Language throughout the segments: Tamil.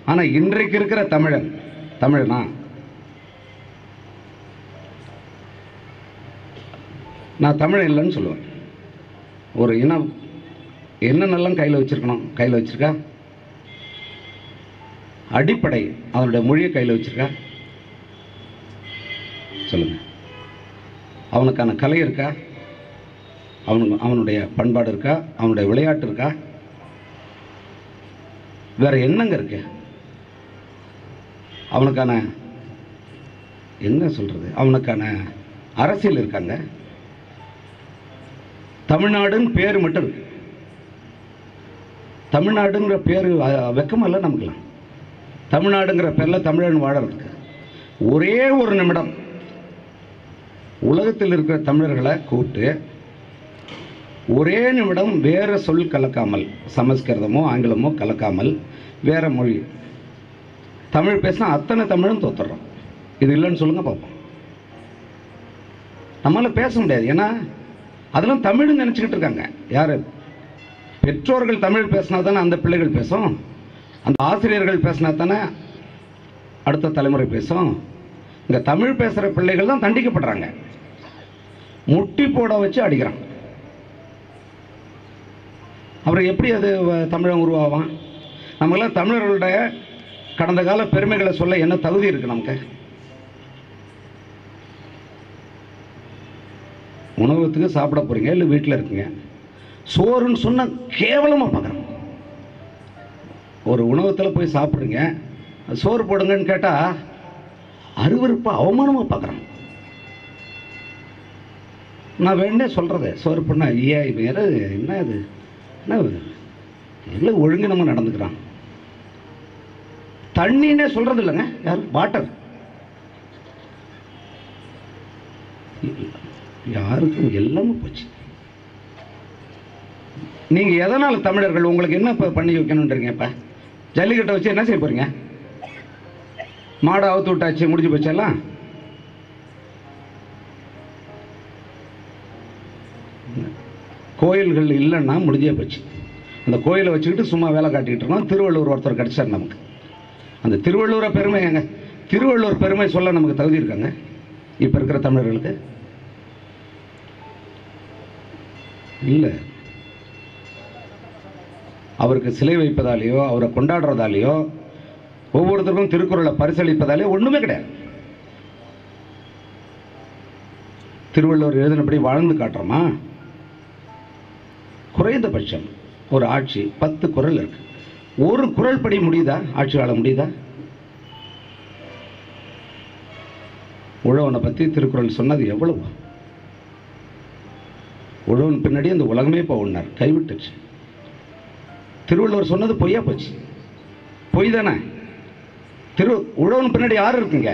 ஆனால் இன்றைக்கு இருக்கிற தமிழன் தமிழனா நான் தமிழன் இல்லைன்னு சொல்லுவேன் ஒரு இனம் என்னென்னலாம் கையில் வச்சிருக்கணும் கையில் வச்சிருக்கா அடிப்படை அவனுடைய மொழியை கையில் வச்சிருக்கா சொல்லுங்க அவனுக்கான கலை இருக்கா அவனுக்கு அவனுடைய பண்பாடு இருக்கா அவனுடைய விளையாட்டு இருக்கா வேற என்னங்க இருக்கு அவனுக்கான என்ன சொல்றது அவனுக்கான அரசியல் இருக்காங்க தமிழ்நாடுன்னு பேர் மட்டும் இருக்கு தமிழ்நாடுங்கிற பேர் வெக்கமல்ல நமக்குலாம் தமிழ்நாடுங்கிற பேரில் தமிழன் வாழறதுக்கு ஒரே ஒரு நிமிடம் உலகத்தில் இருக்கிற தமிழர்களை கூப்பிட்டு ஒரே நிமிடம் வேற சொல் கலக்காமல் சமஸ்கிருதமோ ஆங்கிலமோ கலக்காமல் வேற மொழி தமிழ் பேசினா அத்தனை தமிழும் தோத்துடுறோம் இது இல்லைன்னு சொல்லுங்க பார்ப்போம் நம்மளால பேச முடியாது ஏன்னா அதெல்லாம் தமிழ்னு நினச்சிக்கிட்டு இருக்காங்க யார் பெற்றோர்கள் தமிழ் பேசினா தானே அந்த பிள்ளைகள் பேசும் அந்த ஆசிரியர்கள் பேசினா தானே அடுத்த தலைமுறை பேசும் இந்த தமிழ் பேசுகிற பிள்ளைகள் தான் தண்டிக்கப்படுறாங்க முட்டி போட வச்சு அடிக்கிறான் அப்புறம் எப்படி அது வ- தமிழன் உருவாவான் நமக்கெல்லாம் தமிழர்களுடைய கடந்த கால பெருமைகளை சொல்ல என்ன தகுதி இருக்கு நமக்கு உணவகத்துக்கு சாப்பிட போறீங்க இல்லை வீட்டில் இருக்கீங்க சோறுன்னு சொன்னா கேவலமாக பார்க்குறோம் ஒரு உணவகத்தில் போய் சாப்பிட்றீங்க சோறு போடுங்கன்னு கேட்டால் அருவருப்பாக அவமானமாக பார்க்குறான் நான் வேணே சொல்கிறது சோறு பண்ண ஐயா இவன் யாரு என்ன இது என்ன இது? எல்லாம் ஒழுங்கு நம்ம நடந்துக்கிறான் தண்ணின்னே சொல்கிறது இல்லைங்க யார் வாட்டர் யாருக்கும் எல்லாமே போச்சு நீங்க எதனால தமிழர்கள் உங்களுக்கு என்ன இப்ப பண்ணி வைக்கணுன்றீங்க இப்ப ஜல்லிக்கட்டை வச்சு என்ன செய்ய போறீங்க மாடு அவுத்து விட்டாச்சு முடிஞ்சு போச்செல்லாம் கோயில்கள் இல்லைன்னா முடிஞ்சே போச்சு அந்த கோயிலை வச்சுக்கிட்டு சும்மா வேலை காட்டிக்கிட்டு இருக்கோம் திருவள்ளூர் ஒருத்தர் கிடைச்சார் நமக்கு அந்த திருவள்ளூரை பெருமை எங்க திருவள்ளூர் பெருமை சொல்ல நமக்கு தகுதி இருக்காங்க இப்போ இருக்கிற தமிழர்களுக்கு இல்லை அவருக்கு சிலை வைப்பதாலேயோ அவரை கொண்டாடுறதாலேயோ ஒவ்வொருத்தருக்கும் திருக்குறளை பரிசளிப்பதாலேயோ ஒன்றுமே கிடையாது திருவள்ளுவர் எழுதினபடி வாழ்ந்து காட்டுறோமா குறைந்தபட்சம் ஒரு ஆட்சி பத்து குறள் இருக்கு ஒரு குறள் படி முடியுதா ஆட்சி ஆள முடியுதா உழவனை பற்றி திருக்குறள் சொன்னது எவ்வளவு உழவன் பின்னாடி அந்த உலகமே போனார் கைவிட்டுச்சு திருவள்ளுவர் சொன்னது பொய்யா போச்சு பொய் தானே திரு உழவன் பின்னாடி யார் இருக்குங்க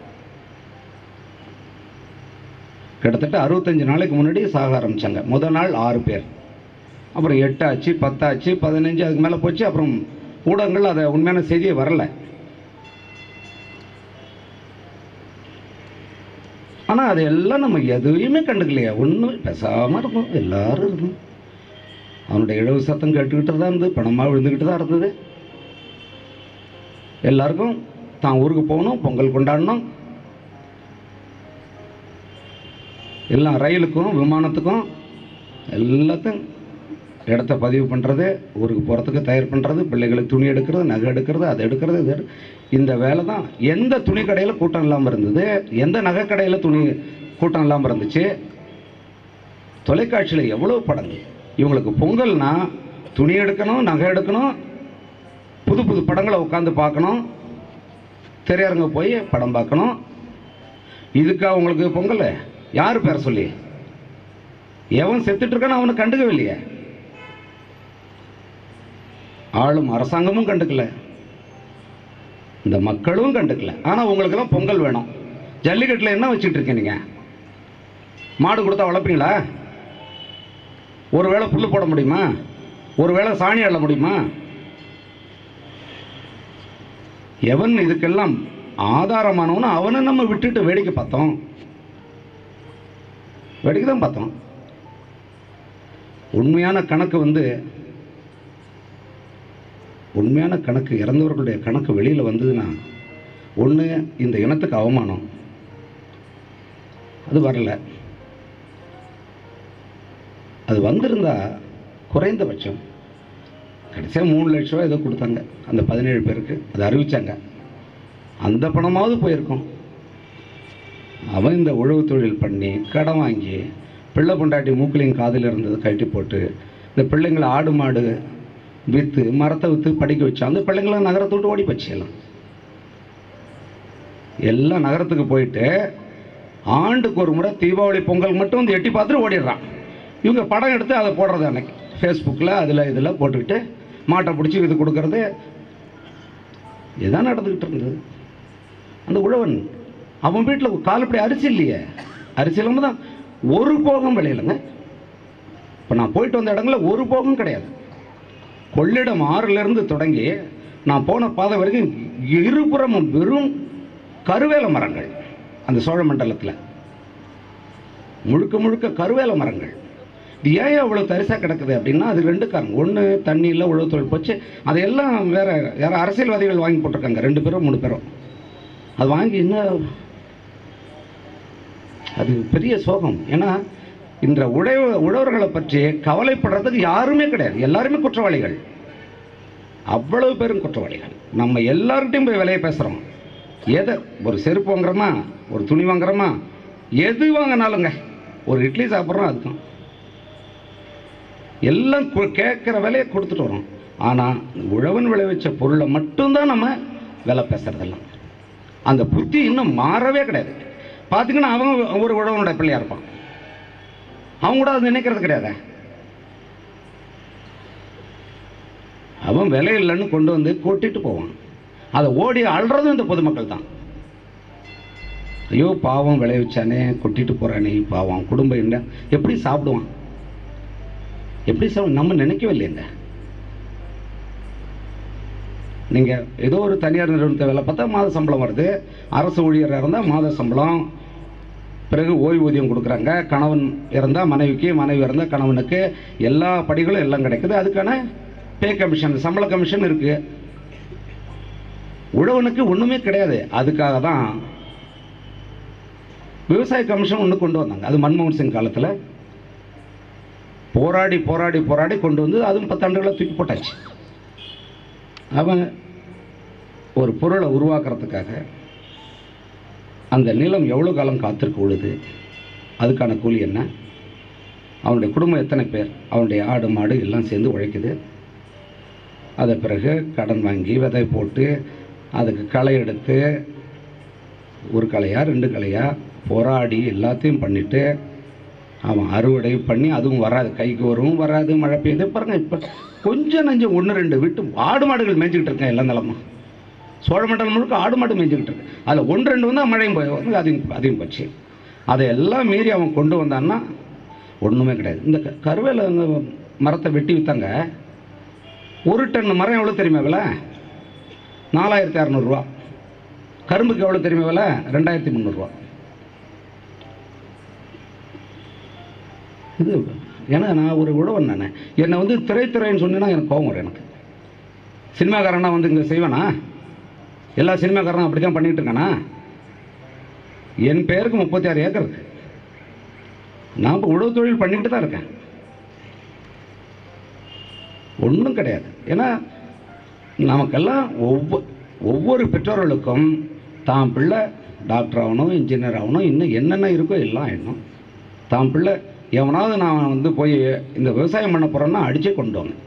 கிட்டத்தட்ட அறுபத்தஞ்சு நாளைக்கு முன்னாடி சாக ஆரம்பிச்சாங்க முத நாள் ஆறு பேர் அப்புறம் எட்டாச்சு பத்தாச்சு பதினஞ்சு அதுக்கு மேலே போச்சு அப்புறம் ஊடகங்கள் அதை உண்மையான செய்தியே வரல ஆனால் அது எல்லாம் நம்ம எதுவுமே கண்டுக்கலையா ஒன்றும் பேசாமல் இருக்கும் எல்லாரும் இருக்கும் அவனுடைய இழவு சத்தம் கேட்டுக்கிட்டு தான் இருந்தது பணமாக விழுந்துக்கிட்டு தான் இருந்தது எல்லாருக்கும் தான் ஊருக்கு போகணும் பொங்கல் கொண்டாடணும் எல்லாம் ரயிலுக்கும் விமானத்துக்கும் எல்லாத்தையும் இடத்த பதிவு பண்ணுறது ஊருக்கு போகிறதுக்கு தயார் பண்ணுறது பிள்ளைகளுக்கு துணி எடுக்கிறது நகை எடுக்கிறது அதை எடுக்கிறது இது எடு- இந்த வேலை தான் எந்த துணி கடையில் கூட்டம் இல்லாமல் இருந்தது எந்த நகை கடையில் துணி கூட்டம் இல்லாமல் இருந்துச்சு தொலைக்காட்சியில் எவ்வளோ படங்கள் இவங்களுக்கு பொங்கல்னா துணி எடுக்கணும் நகை எடுக்கணும் புது புது படங்களை உட்காந்து பார்க்கணும் திரையரங்க போய் படம் பார்க்கணும் இதுக்கா உங்களுக்கு பொங்கல் யார் பேர சொல்லி எவன் செத்துட்டு இருக்கானோ அவனை கண்டுக்கவே இல்லையே ஆளும் அரசாங்கமும் கண்டுக்கல இந்த மக்களும் கண்டுக்கல ஆனால் உங்களுக்கெல்லாம் பொங்கல் வேணும் ஜல்லிக்கட்டில் என்ன வச்சுட்டு இருக்கீங்க நீங்கள் மாடு கொடுத்தா வளர்ப்பீங்களா ஒரு வேளை புல்லு போட முடியுமா ஒரு வேளை சாணி அள்ள முடியுமா எவன் இதுக்கெல்லாம் ஆதாரமானவனோ அவனை நம்ம விட்டுட்டு வேடிக்கை பார்த்தோம் வேடிக்கை தான் பார்த்தோம் உண்மையான கணக்கு வந்து உண்மையான கணக்கு இறந்தவர்களுடைய கணக்கு வெளியில் வந்ததுன்னா ஒன்று இந்த இனத்துக்கு அவமானம் அது வரல அது வந்திருந்தா குறைந்தபட்சம் கடைசியாக மூணு லட்ச ரூபா ஏதோ கொடுத்தாங்க அந்த பதினேழு பேருக்கு அதை அறிவிச்சாங்க அந்த பணமாவது போயிருக்கும் அவன் இந்த உழவு தொழில் பண்ணி கடன் வாங்கி பிள்ளை பொண்டாட்டி மூக்கிலையும் காதில் இருந்தது கழட்டி போட்டு இந்த பிள்ளைங்களை ஆடு மாடு விற்று மரத்தை விற்று படிக்க வச்சான் அந்த பிள்ளைங்களை நகரத்தை விட்டு ஓடி போச்சு எல்லாம் எல்லாம் நகரத்துக்கு போயிட்டு ஆண்டுக்கு ஒரு முறை தீபாவளி பொங்கல் மட்டும் வந்து எட்டி பார்த்துட்டு ஓடிடுறான் இவங்க படம் எடுத்து அதை போடுறது அன்னைக்கு ஃபேஸ்புக்கில் அதில் இதில் போட்டுக்கிட்டு மாட்டை பிடிச்சி இது கொடுக்கறது இதுதான் நடந்துக்கிட்டு இருந்தது அந்த உழவன் அவன் வீட்டில் காலப்படி அரிசி இல்லையே அரிசி இல்லாமல் தான் ஒரு போகம் விளையலைங்க இப்போ நான் போயிட்டு வந்த இடங்களில் ஒரு போகம் கிடையாது கொள்ளிடம் ஆறிலிருந்து தொடங்கி நான் போன பாதை வரைக்கும் இருபுறமும் வெறும் கருவேல மரங்கள் அந்த சோழ மண்டலத்தில் முழுக்க முழுக்க கருவேல மரங்கள் இது ஏன் அவ்வளோ தரிசாக கிடக்குது அப்படின்னா அது ரெண்டு காரணம் ஒன்று தண்ணியில் உழவு தொழில் போச்சு அதையெல்லாம் வேற வேற அரசியல்வாதிகள் வாங்கி போட்டிருக்காங்க ரெண்டு பேரும் மூணு பேரும் அது வாங்கி என்ன அது பெரிய சோகம் ஏன்னா இந்த உழவு உழவர்களை பற்றி கவலைப்படுறதுக்கு யாருமே கிடையாது எல்லாருமே குற்றவாளிகள் அவ்வளவு பேரும் குற்றவாளிகள் நம்ம எல்லார்கிட்டையும் போய் விலையை பேசுகிறோம் எதை ஒரு செருப்பு வாங்குறோமா ஒரு துணி வாங்குறோமா எது வாங்கினாலுங்க ஒரு இட்லி சாப்பிட்றோம் அதுக்கும் எல்லாம் கு- கேட்குற விலையை கொடுத்துட்டு வரோம் ஆனால் உழவன் விளைவிச்ச பொருளை மட்டும்தான் நம்ம விலை பேசுறதெல்லாம் அந்த புத்தி இன்னும் மாறவே கிடையாது பார்த்தீங்கன்னா அவன் ஒரு உழவனோட பிள்ளையா இருப்பான் அவன் கூட அது நினைக்கிறது கிடையாது அவன் விலை இல்லைன்னு கொண்டு வந்து கொட்டிட்டு போவான் அதை ஓடி அல்றதும் இந்த பொதுமக்கள் தான் ஐயோ பாவம் விளைவிச்சானே கொட்டிட்டு போறானே பாவம் குடும்பம் என்ன எப்படி சாப்பிடுவான் எப்படி சாப்பிடு நம்ம நினைக்கவே இல்லைங்க நீங்க ஏதோ ஒரு தனியார் நிறுவனத்தை வேலை பார்த்தா மாத சம்பளம் வருது அரசு ஊழியராக இருந்தால் மாத சம்பளம் பிறகு ஓய்வூதியம் கொடுக்குறாங்க கணவன் இறந்தால் மனைவிக்கு மனைவி இறந்தால் கணவனுக்கு எல்லா படிகளும் எல்லாம் கிடைக்குது அதுக்கான பே கமிஷன் சம்பள கமிஷன் இருக்கு உழவனுக்கு ஒன்றுமே கிடையாது அதுக்காக தான் விவசாய கமிஷன் ஒன்று கொண்டு வந்தாங்க அது மன்மோகன் சிங் காலத்தில் போராடி போராடி போராடி கொண்டு வந்து அதுவும் பத்தாண்டுகளை தூக்கி போட்டாச்சு அவன் ஒரு பொருளை உருவாக்குறதுக்காக அந்த நிலம் எவ்வளோ காலம் காத்திருக்க உழுது அதுக்கான கூலி என்ன அவனுடைய குடும்பம் எத்தனை பேர் அவனுடைய ஆடு மாடு எல்லாம் சேர்ந்து உழைக்குது அதை பிறகு கடன் வாங்கி விதை போட்டு அதுக்கு களை எடுத்து ஒரு களையா ரெண்டு களையா போராடி எல்லாத்தையும் பண்ணிட்டு அவன் அறுவடை பண்ணி அதுவும் வராது கைக்கு வரும் வராது மழை பெய்யுது பாருங்க இப்போ கொஞ்சம் நஞ்சம் ஒன்று ரெண்டு விட்டு ஆடு மாடுகள் மேய்ஞ்சிக்கிட்டு இருக்கேன் எல்லா நிலமா சோழ மண்டலம் முழுக்க ஆடு மாடு மேய்ஞ்சிக்கிட்டு இருக்கு அதில் ஒன்று ரெண்டு வந்து மழையும் போய் வந்து அதையும் அதையும் போச்சு அதை எல்லாம் மீறி அவன் கொண்டு வந்தான்னா ஒன்றுமே கிடையாது இந்த க- கருவேல அந்த மரத்தை வெட்டி விற்றாங்க ஒரு டன் மரம் எவ்வளோ தெரியுமா விலை நாலாயிரத்தி அறநூறுரூவா கரும்புக்கு எவ்வளோ தெரியுமா விலை ரெண்டாயிரத்தி முந்நூறுரூவா இது ஏன்னா நான் ஒரு உழவன் நான் என்னை வந்து திரைத்துறைன்னு சொன்னீங்கன்னா எனக்கு கோபம் வரும் எனக்கு சினிமாக்காரனா வந்து இங்கே செய்வானா எல்லா சினிமாக்காரனும் அப்படி தான் பண்ணிட்டு இருக்கானா என் பேருக்கு முப்பத்தி ஆறு ஏக்கர் இருக்கு நான் இப்போ உழவு தொழில் பண்ணிக்கிட்டு தான் இருக்கேன் ஒன்றும் கிடையாது ஏன்னா நமக்கெல்லாம் ஒவ்வொரு ஒவ்வொரு பெற்றோர்களுக்கும் தான் பிள்ளை டாக்டர் ஆகணும் இன்ஜினியர் ஆகணும் இன்னும் என்னென்ன இருக்கோ எல்லாம் ஆயிடணும் தான் பிள்ளை எவனாவது நான் வந்து போய் இந்த விவசாயம் பண்ண போகிறேன்னா அடிச்சே கொண்டு வாங்க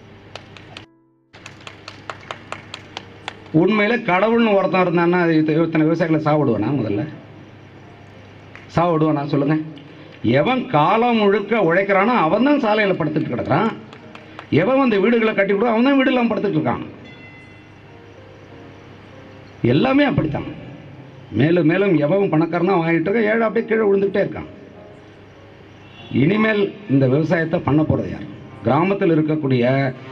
உண்மையில கடவுள்னு ஒருத்தன் இருந்தான்னா அது இத்த- இத்தனை விவசாயிகளை சாப்பிடுவானா முதல்ல சாப்பிடுவானா சொல்லுங்க எவன் காலம் முழுக்க உழைக்கிறானோ அவன் தான் சாலையில் படுத்துட்டு கிடக்குறான் எவன் வந்து வீடுகளை கட்டி விடுவான் அவன் தான் வீடு இல்லாமல் படுத்துட்டு இருக்கான் எல்லாமே அப்படித்தான் மேலும் மேலும் எவன் பணக்காரனா வாங்கிட்டு இருக்க ஏழை அப்படியே கீழே விழுந்துக்கிட்டே இருக்கான் இனிமேல் இந்த விவசாயத்தை பண்ண போகிறது யார் கிராமத்தில் இருக்கக்கூடிய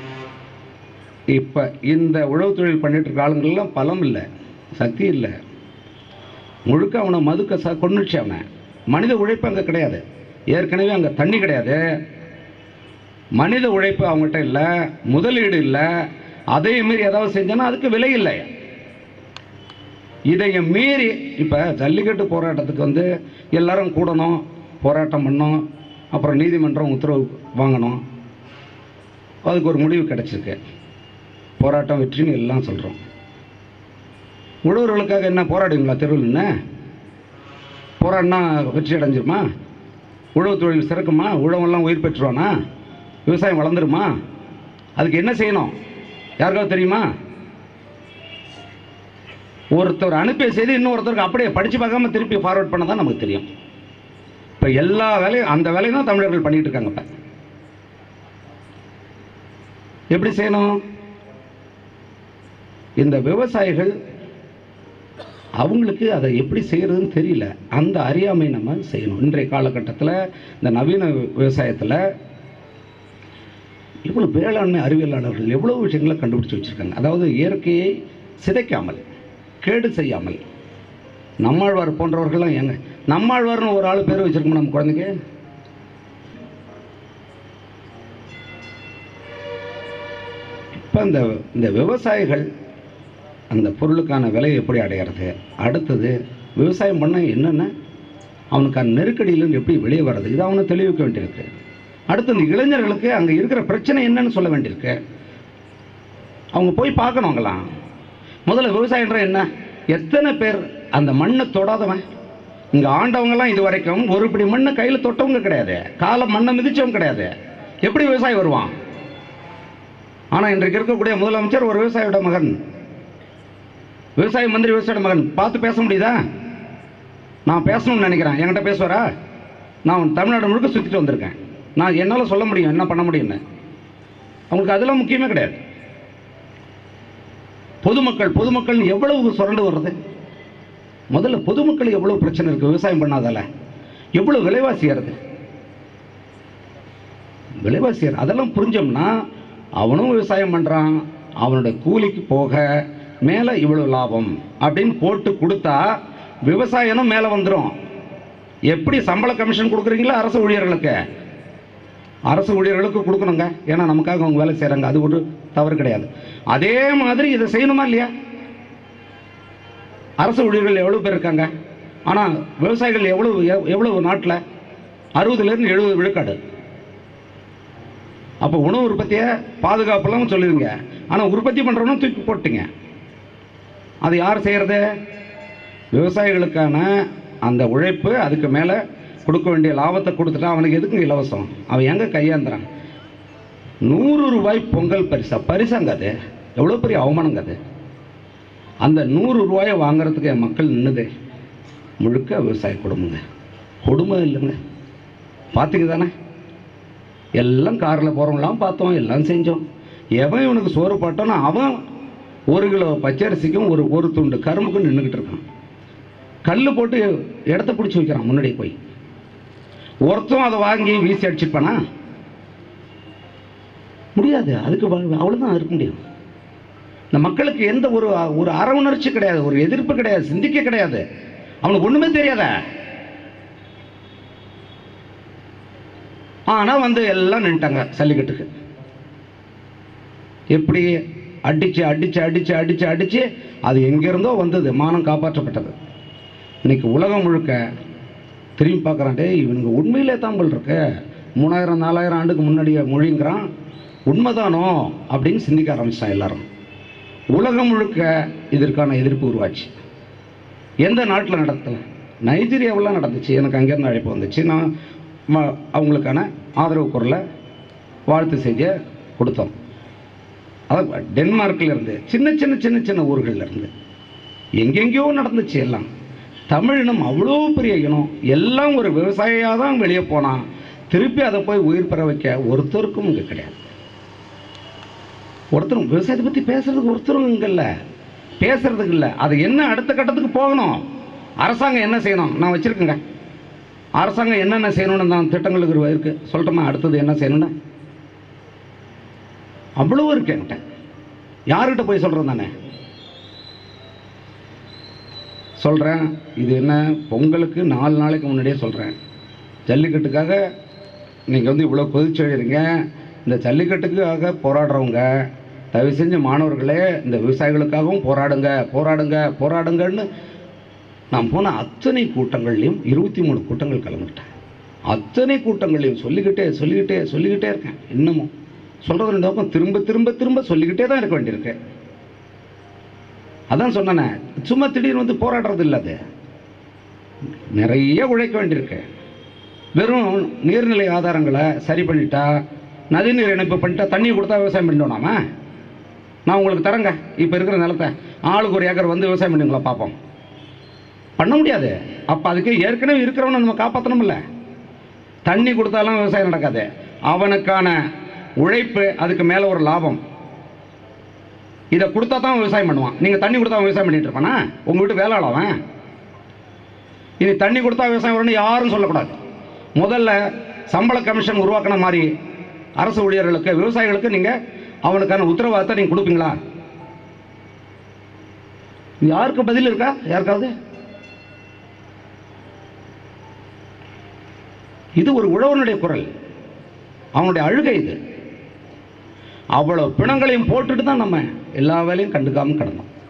இப்போ இந்த உழவு தொழில் பண்ணிட்டு இருக்க ஆளுங்கள்லாம் பலம் இல்லை சக்தி இல்லை முழுக்க அவனை மதுக்க ச கொண்டுச்சு அவனை மனித உழைப்பு அங்கே கிடையாது ஏற்கனவே அங்கே தண்ணி கிடையாது மனித உழைப்பு அவங்ககிட்ட இல்லை முதலீடு இல்லை அதையும் மீறி ஏதாவது செஞ்சோன்னா அதுக்கு விலை இல்லை இதையும் மீறி இப்போ ஜல்லிக்கட்டு போராட்டத்துக்கு வந்து எல்லாரும் கூடணும் போராட்டம் பண்ணோம் அப்புறம் நீதிமன்றம் உத்தரவு வாங்கணும் அதுக்கு ஒரு முடிவு கிடைச்சிருக்கு போராட்டம் வெற்றின்னு எல்லாம் சொல்கிறோம் உழவர்களுக்காக என்ன போராடுவீங்களா தெருவில் என்ன போராடினா வெற்றி அடைஞ்சிருமா உழவு தொழில் சிறக்குமா உழவெல்லாம் உயிர் பெற்றுவானா விவசாயம் வளர்ந்துருமா அதுக்கு என்ன செய்யணும் யாருக்காவது தெரியுமா ஒருத்தர் அனுப்பிய செய்தி இன்னொருத்தருக்கு அப்படியே படித்து பார்க்காம திருப்பி ஃபார்வர்ட் பண்ண தான் நமக்கு தெரியும் இப்போ எல்லா வேலையும் அந்த வேலையும் தான் தமிழர்கள் பண்ணிட்டு இருக்காங்க இப்போ எப்படி செய்யணும் இந்த விவசாயிகள் அவங்களுக்கு அதை எப்படி செய்யறதுன்னு தெரியல அந்த அறியாமை நம்ம செய்யணும் இன்றைய காலகட்டத்தில் இந்த நவீன விவசாயத்தில் இவ்வளோ வேளாண்மை அறிவியலாளர்கள் எவ்வளோ விஷயங்களை கண்டுபிடிச்சு வச்சுருக்காங்க அதாவது இயற்கையை சிதைக்காமல் கேடு செய்யாமல் நம்மாழ்வார் போன்றவர்கள்லாம் எங்க நம்மாழ்வார்னு ஒரு ஆள் பேர் வச்சிருக்கோம் நம்ம குழந்தைக்கு இப்போ இந்த இந்த விவசாயிகள் அந்த பொருளுக்கான விலையை எப்படி அடையிறது அடுத்தது விவசாயம் பண்ண என்னென்ன அவனுக்கான நெருக்கடியிலிருந்து எப்படி வெளியே வர்றது இதை அவனை தெளிவிக்க வேண்டியிருக்கு அடுத்து இந்த இளைஞர்களுக்கு அங்கே இருக்கிற பிரச்சனை என்னன்னு சொல்ல வேண்டியிருக்கு அவங்க போய் பார்க்கணும் அங்கெல்லாம் முதல்ல விவசாயன்ற என்ன எத்தனை பேர் அந்த மண்ணை தொடாதவன் இங்கே ஆண்டவங்கெல்லாம் இது வரைக்கும் ஒரு பிடி மண்ணை கையில் தொட்டவங்க கிடையாது காலை மண்ணை மிதிச்சவங்க கிடையாது எப்படி விவசாயி வருவான் ஆனால் இன்றைக்கு இருக்கக்கூடிய முதலமைச்சர் ஒரு விவசாயியோட மகன் விவசாய மந்திரி விவசாயியோட மகன் பார்த்து பேச முடியுதா நான் பேசணும்னு நினைக்கிறேன் என்கிட்ட பேசுவாரா நான் தமிழ்நாடு முழுக்க சுற்றிட்டு வந்திருக்கேன் நான் என்னால் சொல்ல முடியும் என்ன பண்ண முடியும்னு அவங்களுக்கு அதெல்லாம் முக்கியமே கிடையாது பொதுமக்கள் பொதுமக்கள் எவ்வளவு சுரண்டு வர்றது முதல்ல பொதுமக்கள் எவ்வளவு பிரச்சனை இருக்கு விவசாயம் பண்ணாதால எவ்வளவு விலைவாசி ஏறுது விலைவாசி ஏறு- அதெல்லாம் புரிஞ்சோம்னா அவனும் விவசாயம் பண்றான் அவனுடைய கூலிக்கு போக மேல இவ்வளவு லாபம் அப்படின்னு போட்டு கொடுத்தா விவசாயமும் மேல வந்துடும் எப்படி சம்பள கமிஷன் கொடுக்குறீங்களோ அரசு ஊழியர்களுக்கு அரசு ஊழியர்களுக்கு கொடுக்கணுங்க ஏன்னா நமக்காக அவங்க வேலை செய்கிறாங்க அது ஒரு தவறு கிடையாது அதே மாதிரி இதை செய்யணுமா இல்லையா அரசு ஊழியர்கள் எவ்வளோ பேர் இருக்காங்க ஆனால் விவசாயிகள் எவ்வளவு எவ்- எவ்வளவு நாட்டில் அறுபதுலேருந்து எழுபது விழுக்காடு அப்போ உணவு உற்பத்தியை பாதுகாப்பெல்லாம் சொல்லுவீங்க ஆனால் உற்பத்தி பண்ணுறவனும் தூக்கி போட்டுங்க அது யார் செய்கிறது விவசாயிகளுக்கான அந்த உழைப்பு அதுக்கு மேலே கொடுக்க வேண்டிய லாபத்தை கொடுத்துட்டா அவனுக்கு எதுக்கு இலவசம் அவன் எங்கே கையாந்துறான் நூறு ரூபாய் பொங்கல் பரிசா பரிசாங்க அது எவ்வளோ பெரிய அவமானங்க அது அந்த நூறு ரூபாயை வாங்குறதுக்கு என் மக்கள் நின்னுது முழுக்க விவசாய குடும்பங்க கொடுமை இல்லைங்க பார்த்தீங்க தானே எல்லாம் காரில் போகிறவங்களாம் பார்த்தோம் எல்லாம் செஞ்சோம் எவன் இவனுக்கு சோறு போட்டோன்னா அவன் ஒரு கிலோ பச்சரிசிக்கும் ஒரு ஒரு துண்டு கரும்புக்கும் நின்றுக்கிட்டு இருக்கான் கல் போட்டு இடத்த பிடிச்சி வைக்கிறான் முன்னாடி போய் ஒருத்தன் அதை வாங்கி வீசி அடிச்சிருப்பானா முடியாது அதுக்கு வ- அவ்வளவுதான் இருக்க முடியும் இந்த மக்களுக்கு எந்த ஒரு ஒரு அற உணர்ச்சி கிடையாது ஒரு எதிர்ப்பு கிடையாது சிந்திக்க கிடையாது அவனுக்கு ஒண்ணுமே தெரியாத ஆனா வந்து எல்லாம் நின்ட்டாங்க சல்லிக்கட்டுக்கு எப்படி அடிச்சு அடிச்சு அடிச்சு அடிச்சு அடிச்சு அது எங்கிருந்தோ வந்தது மானம் காப்பாற்றப்பட்டது இன்னைக்கு உலகம் முழுக்க திரும்பி பார்க்குறான் டேய் இவனுங்க உண்மையிலே தாம்பல் இருக்கு மூணாயிரம் நாலாயிரம் ஆண்டுக்கு முன்னாடியே மொழிங்கிறான் உண்மைதானோ அப்படின்னு சிந்திக்க ஆரம்பிச்சிட்டான் எல்லாரும் உலகம் முழுக்க இதற்கான எதிர்ப்பு உருவாச்சு எந்த நாட்டில் நடத்தல நைஜீரியாவில் நடந்துச்சு எனக்கு அங்கேருந்து அழைப்பு வந்துச்சு நான் ம- அவங்களுக்கான ஆதரவு குரலை வாழ்த்து செய்தியை கொடுத்தோம் அதாவது டென்மார்க்கில் இருந்து சின்ன சின்ன சின்ன சின்ன ஊர்கள்ல இருந்து எங்கெங்கேயோ நடந்துச்சு எல்லாம் தமிழினம் அவ்வளோ பெரிய இனம் எல்லாம் ஒரு விவசாயியாக தான் வெளியே போனான் திருப்பி அதை போய் உயிர் பெற வைக்க ஒருத்தருக்கும் இங்கே கிடையாது ஒருத்தரும் விவசாயத்தை பற்றி பேசுறதுக்கு ஒருத்தரும் இங்கே இல்லை பேசுறதுக்கு இல்லை அது என்ன அடுத்த கட்டத்துக்கு போகணும் அரசாங்கம் என்ன செய்யணும் நான் வச்சுருக்கேங்க அரசாங்கம் என்னென்ன செய்யணும்னு நான் திட்டங்களுக்கு இருக்கு- இருக்கு சொல்லட்டுமா அடுத்தது என்ன செய்யணும்னா அவ்வளோ இருக்கு என்கிட்ட யார்கிட்ட போய் சொல்கிறேன் தானே சொல்கிறேன் இது என்ன பொங்கலுக்கு நாலு நாளைக்கு முன்னாடியே சொல்கிறேன் ஜல்லிக்கட்டுக்காக நீங்கள் வந்து இவ்வளோ கொதிச்சு எழுதுறீங்க இந்த ஜல்லிக்கட்டுக்காக போராடுறவங்க தயவு செஞ்சு மாணவர்களே இந்த விவசாயிகளுக்காகவும் போராடுங்க போராடுங்க போராடுங்கன்னு நான் போன அத்தனை கூட்டங்கள்லையும் இருபத்தி மூணு கூட்டங்கள் கலந்துக்கிட்டேன் அத்தனை கூட்டங்களையும் சொல்லிக்கிட்டே சொல்லிக்கிட்டே சொல்லிக்கிட்டே இருக்கேன் இன்னமும் சொல்கிறது ரெண்டு பக்கம் திரும்ப திரும்ப திரும்ப சொல்லிக்கிட்டே தான் இருக்க வேண்டியிருக்கு அதான் சொன்னேனே சும்மா திடீர்னு வந்து போராடுறது இல்லை அது நிறைய உழைக்க வேண்டியிருக்கு வெறும் நீர்நிலை ஆதாரங்களை சரி பண்ணிட்டா நதிநீர் இணைப்பு பண்ணிட்டா தண்ணி கொடுத்தா விவசாயம் பண்ணிட்டோம் நாம நான் உங்களுக்கு தரேங்க இப்போ இருக்கிற நிலத்தை ஆளுக்கு ஒரு ஏக்கர் வந்து விவசாயம் பண்ணுங்களா பார்ப்போம் பண்ண முடியாது அப்போ அதுக்கு ஏற்கனவே இருக்கிறவனை நம்ம காப்பாற்றணும்ல தண்ணி கொடுத்தாலும் விவசாயம் நடக்காது அவனுக்கான உழைப்பு அதுக்கு மேலே ஒரு லாபம் இதை கொடுத்தா தான் விவசாயம் பண்ணுவான் நீங்கள் தண்ணி கொடுத்தா அவன் விவசாயம் பண்ணிட்டு இருப்பானா உங்கள் வீட்டு வேலை அவன் இனி தண்ணி கொடுத்தா விவசாயம் வரும்னு யாரும் சொல்லக்கூடாது முதல்ல சம்பள கமிஷன் உருவாக்கின மாதிரி அரசு ஊழியர்களுக்கு விவசாயிகளுக்கு நீங்கள் அவனுக்கான உத்தரவாதத்தை நீங்கள் கொடுப்பீங்களா இது யாருக்கு பதில் இருக்கா யாருக்காவது இது ஒரு உழவனுடைய குரல் அவனுடைய அழுகை இது அவ்வளவு பிணங்களையும் போட்டுட்டு தான் நம்ம எல்லா வேலையும் கண்டுக்காம கிடந்தோம்